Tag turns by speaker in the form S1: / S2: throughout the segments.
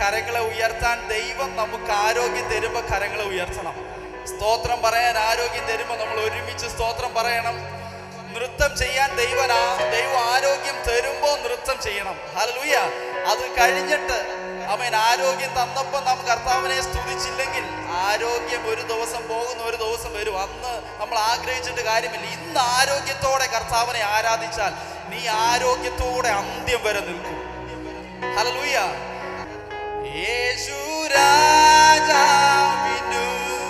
S1: കരങ്ങളെ ഉയർത്താൻ ദൈവം നമുക്ക് ആരോഗ്യം തരുമ്പോൾ കരങ്ങളെ ഉയർത്തണം സ്തോത്രം പറയാൻ ആരോഗ്യം തരുമ്പോൾ നമ്മൾ ഒരുമിച്ച് സ്തോത്രം പറയണം നൃത്തം ചെയ്യാൻ ദൈവം ആ- ദൈവം ആരോഗ്യം തരുമ്പോൾ നൃത്തം ചെയ്യണം ഹല്ലേലൂയ അത് കഴിഞ്ഞിട്ട് അവൻ ആരോഗ്യം തന്നപ്പോൾ നാം കർത്താവിനെ സ്തുതിച്ചില്ലെങ്കിൽ ആരോഗ്യം ഒരു ദിവസം പോകുന്ന ഒരു ദിവസം വരും അന്ന് നമ്മൾ ആഗ്രഹിച്ചിട്ട് കാര്യമില്ല ഇന്ന് ആരോഗ്യത്തോടെ കർത്താവിനെ ആരാധിച്ചാൽ നീ ആരോഗ്യത്തോടെ അന്ത്യം വരെ നിൽക്കും ഹല്ലേലൂയ യേശു രാജാവിനു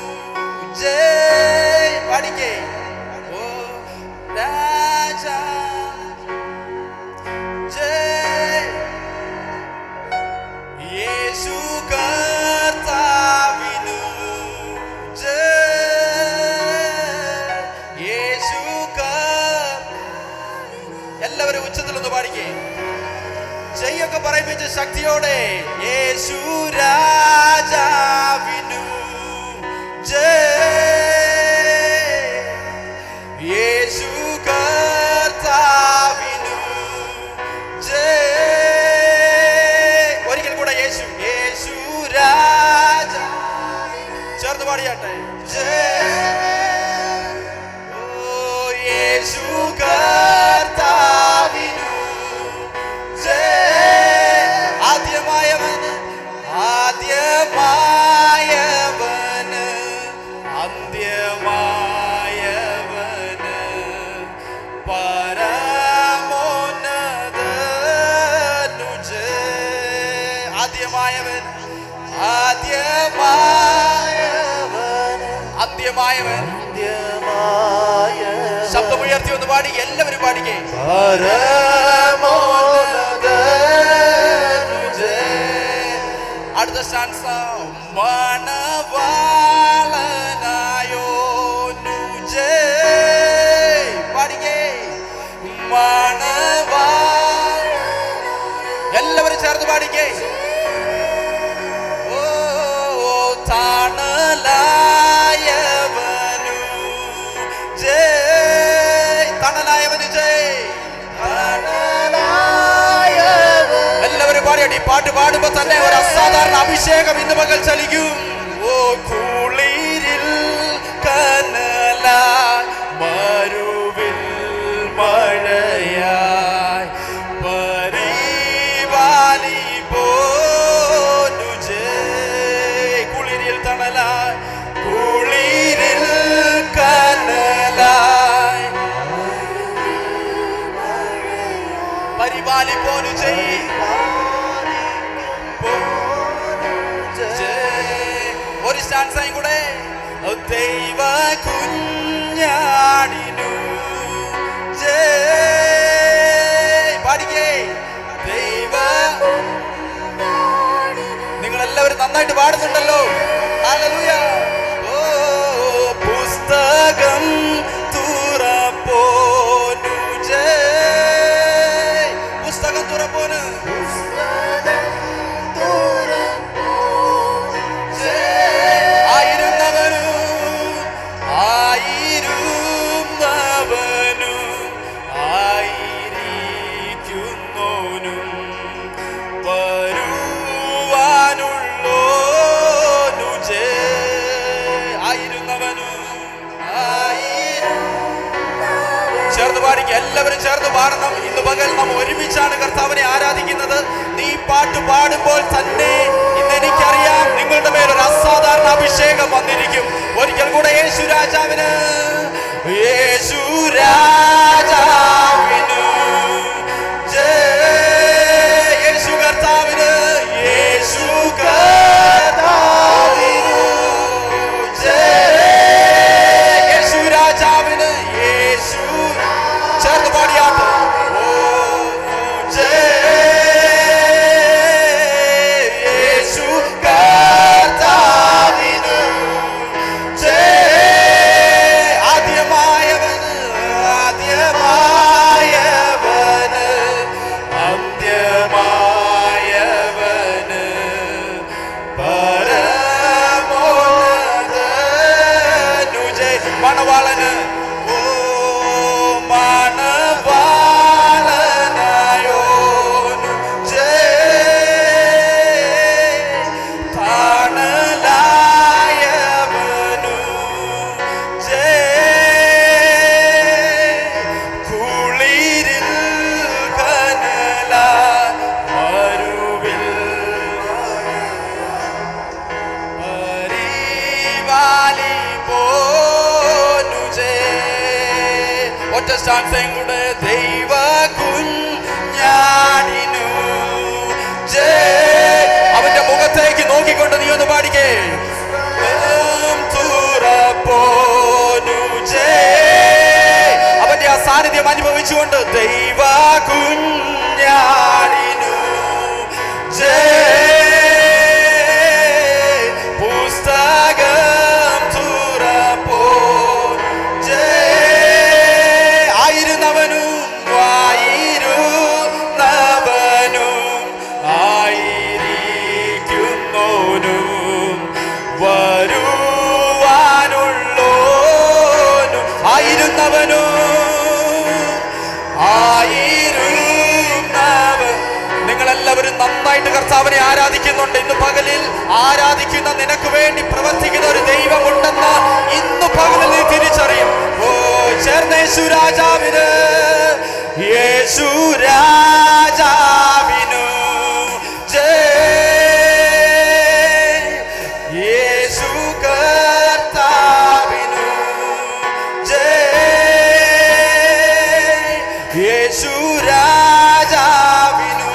S1: ജയ് പാടിക്കേ ഓ രാജാ ജയ് യേശു കർത്താവിനു ജയ് യേശു കർ എല്ലാവരും ഉച്ചത്തിലൊന്ന് പാടിക്കേ ജയൊക്കെ പറയിപ്പിച്ച ശക്തിയോടെ യേശു രാജാവിനു ജയ് യേശു കർത്താവിനു ജയ് ഒരിക്കൽ കൂടെ യേശു യേശു രാജ ചേർന്ന് പാടിയാട്ടെ ജയ് ഓ യേശു കർത്താവിനു ജയ് ആദ്യമായവന് ആദ്യമായവന് അന്ത്യമായവന് പരമോന്നതനു ജയ് ആദ്യമായവൻ ആദ്യമായവൻ അന്ത്യമായവൻ ശബ്ദമുയർത്തി ഒന്ന് പാടി എല്ലാവരും പാടിക്കേ അടുത്ത സ്റ്റാൻസ മണവാളനായോ പാടിക്കേ മണവാ എല്ലാവരും ചേർന്ന് പാടിക്കേ ഓ തണലായവനു ജയ് തണലായവന് ജയ് എല്ലാവരും പാടിയടി പാട്ട് പാടുമ്പോ തന്നെ ഒരു അസാധാരണ അഭിഷേകം ഇന്ന് പകൽ ചലിക്കും ഓ കുളിരിൽ കനല മരുവിൽ മഴയായി പരിപാലി പോനു ജയ് കുളിരിൽ തണലായി കുളിരിൽ കനലായി പരിപാലി പോനു ജയ് ഒരു സ്റ്റാൻസായും കൂടെ ഓ ദൈവ കുഞ്ഞാടിനു ജയ് പാടിക്കേ ദൈവ നിങ്ങൾ എല്ലാവരും നന്നായിട്ട് പാടുന്നുണ്ടല്ലോ ഹല്ലേലൂയ ഓ പുസ്തകം തുറപ്പോനു ജയ് പുസ്തകം തുറപ്പോന് ആയിരുന്നവനു ആയിരുന്നവനു ആയിരിക്കുന്നോനും വരുവാനുള്ളോനു ജേ ആയിരുന്നവനു ആയിരു ചേർന്ന് പാടിക്കുക എല്ലാവരും ചേർന്ന് പാടണം ഇന്ന് പകൽ നാം ഒരുമിച്ചാണ് കർത്താവിനെ ആരാധിക്കുന്നത് നീ പാട്ട് പാടുമ്പോൾ തന്നെ ഇന്ന് എനിക്കറിയാം നിങ്ങളുടെ മേൽ ഒരു അസാധാരണ അഭിഷേകം വന്നിരിക്കും ഒരിക്കൽ കൂടെ യേശു രാജാവിന് യേശു രാജാവിന് ജയ് യേശു കർത്താവിന് യേശു കർത്താവിന് ജയ് യേശു രാജാവിന് യേശു ചേർന്ന് പാടിയാട്ട് ഓ ജയ് യേശു കർത്താവിന് ജയ് ആദ്യമായവൻ ലേറ്റസ്റ്റ് സ്റ്റാൻസയും കൂടെ ദൈവ കുഞ്ഞാടിനു ജയ അവന്റെ മുഖത്തേക്ക് നോക്കിക്കൊണ്ട് നീ ഒന്ന് പാടിക്കേ ഉം തുറപ്പോനു ജയ അവന്റെ ആ സാന്നിധ്യം അനുഭവിച്ചുകൊണ്ട് ദൈവ കുഞ്ഞാടിനു ജയ പുസ്തകം തുറപ്പോ ജയ ആയിരുന്നവനും ആയിരുന്നവനും ആയിരിക്കുന്നോനും വരുവാനുള്ളോനും ആയിരുന്നവനും ആയിരുന്നവൻ നിങ്ങളെല്ലാവരും നന്നായിട്ട് കർത്താവിനെ ആരാധിക്കുന്നുണ്ട് ഇന്ന് പകലിൽ ആരാധിക്കുന്ന നിനക്ക് വേണ്ടി പ്രവർത്തിക്കുന്ന ഒരു ദൈവമുണ്ടെന്ന് ഇന്ന് പകലിൽ നീ തിരിച്ചറിയും ഓ ചേർന്ന യേശു രാജാവിന് യേശു രാജാവിനു ജയ യേശു കർത്താവിനു ജയ യേശു രാജാവിനു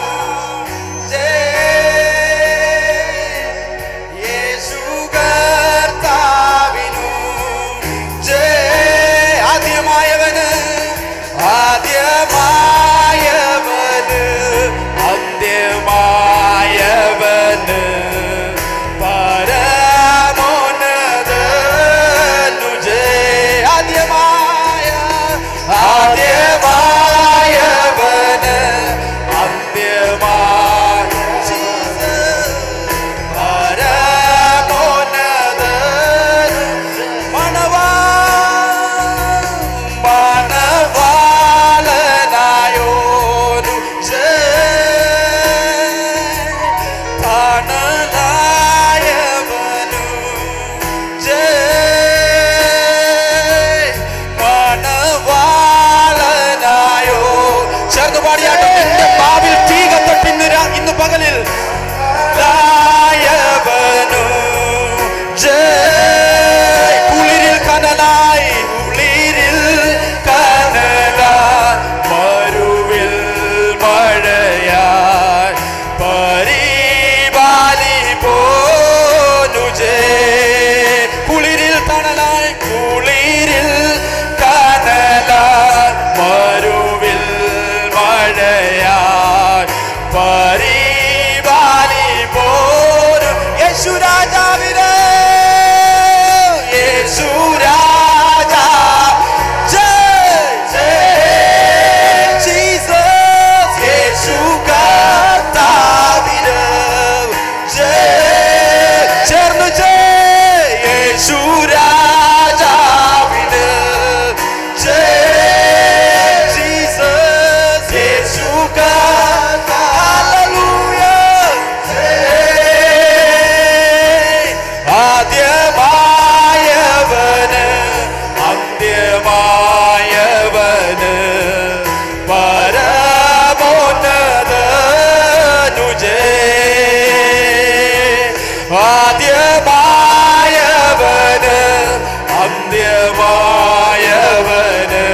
S1: ജയ യേശു കർത്താവിനു ജയ ആദ്യമായവന് ആദ്യമായവന് അന്ത്യമായവന് പരമോന്നതനു ജയ ആദ്യമായ ആദ്യമായവന് അന്ത്യമായ Jesus. പരമോന്നതൻ മണവാ- മണവാളനായോരു ജയ തണലായവനു ജയ മണവാളനായോ ചേർന്ന് പാടിയാട്ടോ നിന്റെ പാവിൽ തീ കത്തട്ടിന്ന് രാ- ഇന്ന് പകലിൽ ലായവനു ജയ കുളിരിൽ കനലായി കുളിരിൽ കനലായി മരുവിൽ മഴയായി പരിപാലി പോനു ജയ കുളിരിൽ തണലായി കുളിരിൽ കനലായി മരുവിൽ മഴയായി പരിപാലി പോരും യേശു രാജാവിന് യേശു രാജാ ജയ ജയ ജീസസ് യേശു കർത്താവിന് ജയ ചേർന്ന് ജയ യേശു രാജാവിന് ജയ ജീസസ് യേശു കർത്താവ് ആദ്യമായവന് അന്ത്യമായവന് പരമോന്നതനു ആദ്യമായവന് അന്ത്യമായവന്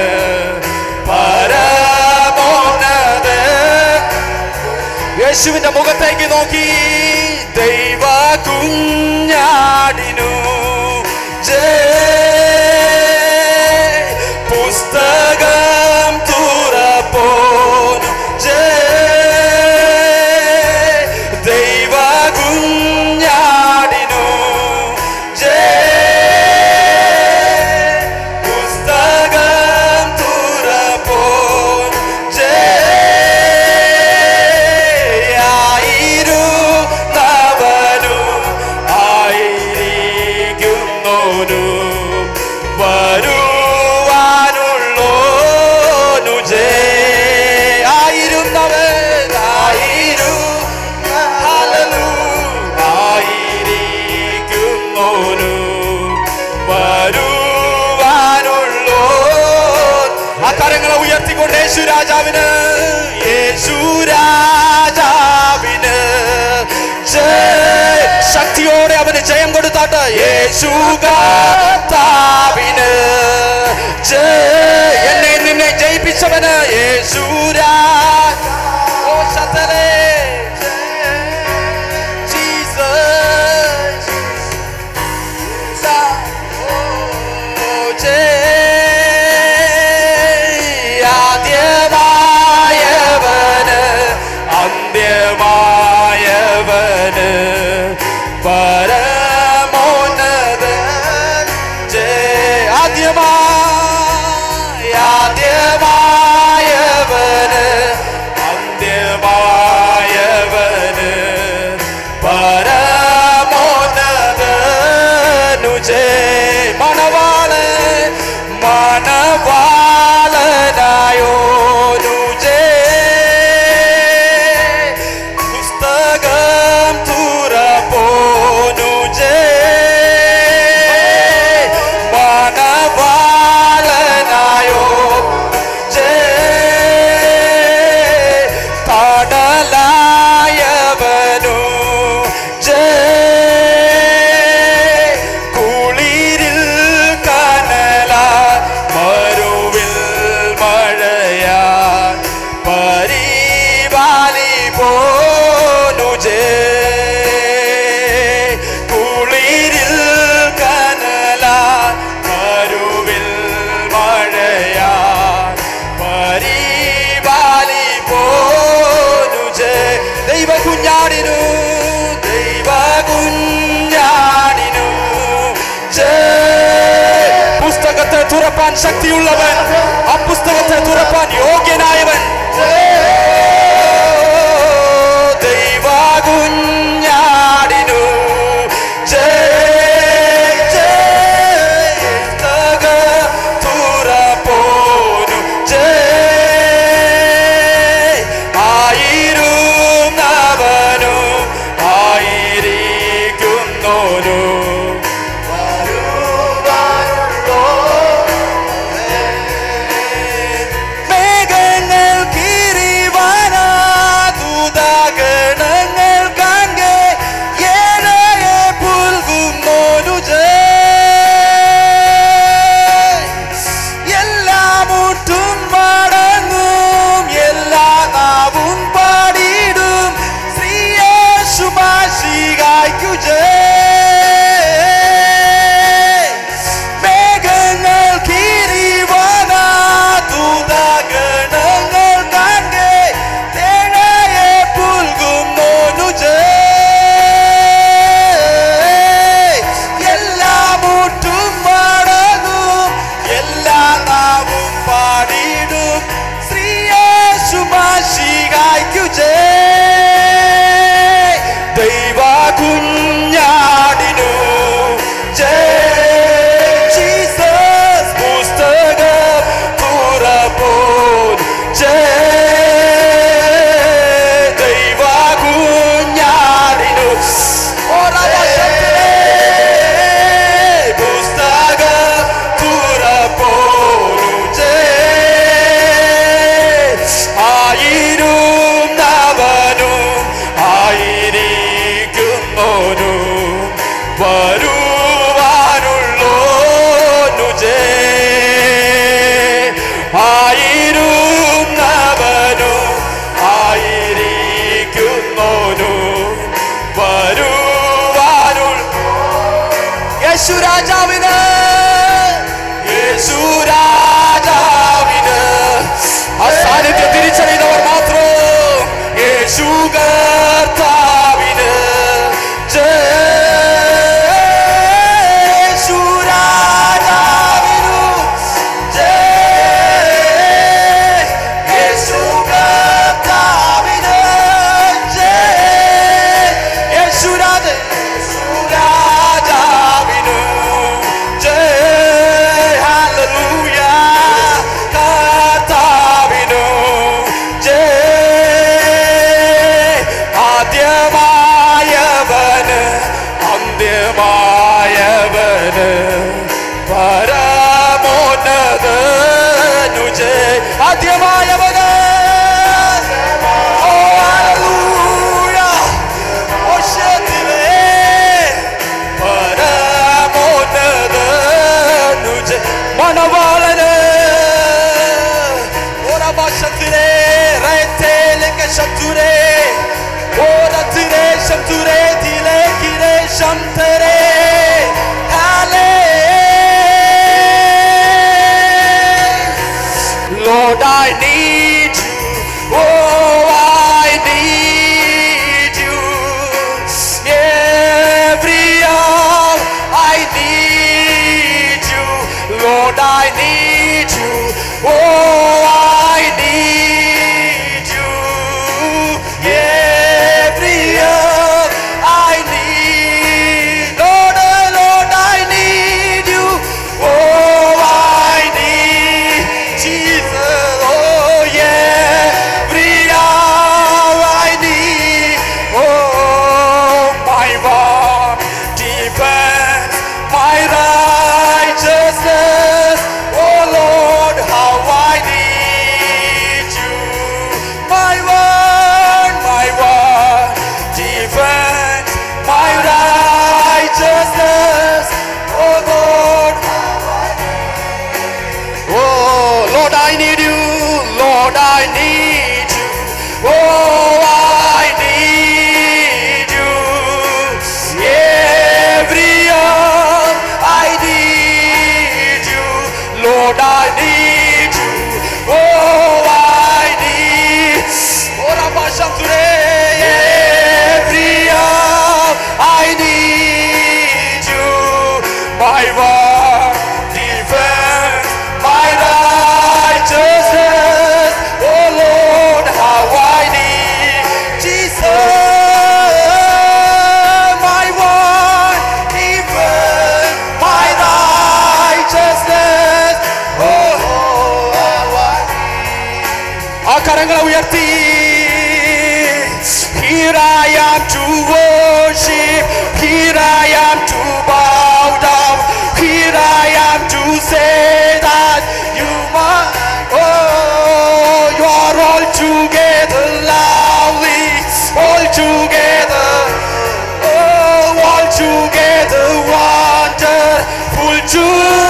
S1: പരമോന്നത യേശുവിന്റെ മുഖത്തേക്ക് നോക്കി ദൈവ കുഞ്ഞാടിനു ജയ പുസ്തകം തുറപ്പോനു ജയ ദൈവ കുഞ്ഞാടിനു ജയ പുസ്തകം തുറപ്പോൻ ജയായിരുന്നവനും ആയിരിക്കുന്നോനും വരുവാനുള്ളോനു ജയ ആയിരുന്നവൻ ആയിരു ഹല്ലേലൂയ ആയിരിക്കുന്നോനും വരുവാനുള്ളോ ആ കരങ്ങളെ ഉയർത്തിക്കൊണ്ട് യേശു രാജാവിന് യേശു രാജാവിന് ജയ ശക്തിയോടെ അവന് ജയം കൊടുത്താട്ട് യേശു കർത്താവിന് ജയ എന്നെ നിന്നെ ജയിച്ചവന് യേശുരാ ഓ ശതലേ ജീസസ് ആദ്യമായവന് അന്ത്യമായവന് പരമോന്നത ആദ്യമായ ആദ്യമായവന് അന്ത്യമായവന് പരമോന്നതനു ജയ മണവാള് മണവാളനായോനു ജയ പുസ്തകം തുറപ്പോനു ജയ മണവാളനായോ ജയ കടലായവനു ജയ കുളിരിൽ കനല മരുവിൽ മഴയാ പരിപാലി പോനു ജയ കുളിരിൽ കനല മരുവിൽ മഴയാ പരിപാലി പോനു ജയ ദൈവ കുഞ്ഞാടിനു ദൈവ കുഞ്ഞാടിനു ജയ പുസ്തകത്തെ തുറപ്പാൻ ശക്തിയുള്ളവൻ ആ പുസ്തകത്തെ തുറപ്പാൻ യോഗ്യനായവൻ ദൈവ കുഞ്ഞാടിനു ജയ ജയ പുസ്തകം തുറപ്പോനു ജയ ആയിരുന്നവനു ആയിരിക്കുന്നോനു മേഘങ്ങൾ കീറിവാനാ ദൂതഗണങ്ങൾ കാൺകെ ഏഴയെ പുൽകുന്നോനു എല്ലാം മുട്ടും മടങ്ങും എല്ലാ നാവും പാടിയിടും ശ്രീയേശുമാശികായ്ക്കു ജയ മേഘങ്ങൾ കീറിവാനാ ദൂതഗണങ്ങൾ കാൺകെ തേടയെ പുൽകുന്നോനു ജയ എല്ലാ മുട്ടും മടങ്ങും എല്ലാ നാവും പാടിയിടും ശ്രീയേശുമാശികായ്ക്കു ജയ ദൈവ കുഞ്ഞാടിനു ജയ ജീസസ് പുസ്തകം തുറപ്പോൻ ജയ ദൈവ കുഞ്ഞാടിനു പുസ്തകം തുറപ്പോനു ജയ ആയിരുന്നവനും ആയിരിക്കുന്നോനും വരുവാനുള്ളോനു ജയ ആയിരുന്നവനും ആയിരിക്കുന്നോനും വരുവാനുള്ള യേശു രാജാവിന് യേശു രാജാവിന് ആ സാന്നിധ്യം തിരിച്ചറിയുന്നവർ മാത്രം യേശു കർത്താവിന് ജയ യേശു രാജാവിനു ജയ യേശു കർത്താവിന് ജയ യേശു രാജ യേശു രാജാവിനു ജയ ഹല്ലേലൂയ കർത്താവിനു ജയ ആദ്യമായവന് അന്ത്യമായവന് പരമോന്നതനു ജയ ആദ്യമായവന് ഓ ഹല്ലേലൂയ ഓ ശക്തിവേ പരമോന്നതനു ജയ മണവാളന് ഓ Orabashatire, Reteleke Shature, Oratire, Shamture, Dilekire, Shamtere, Hallelujah. Lord, I need you. Oh, I need you. Every hour I need you. Lord, I need you. Oh, I need you. Every hour I need. Lord, oh, Lord, I need you. Oh, I need Jesus. Oh, yeah. Every hour I need. Oh, my one defense, my righteousness. Oh, Lord, how I need you. My one, my one defense, my righteousness. Oh, Lord, Oh, Lord, I need you. Lord, I need you. Oh, I need you. Every hour I need you. Lord, I need you. Oh, I need. Oh, Rabashanture. Every hour I need you. My one defense, my righteousness. Oh Lord, how I need Jesus. My one defense, my righteousness. Oh, how I ആ കരങ്ങളെ ഉയർത്തി Here I am to worship Here I am to bow down Here I am to say that you are Oh, you are all together lovely All together Oh, all together wonderful to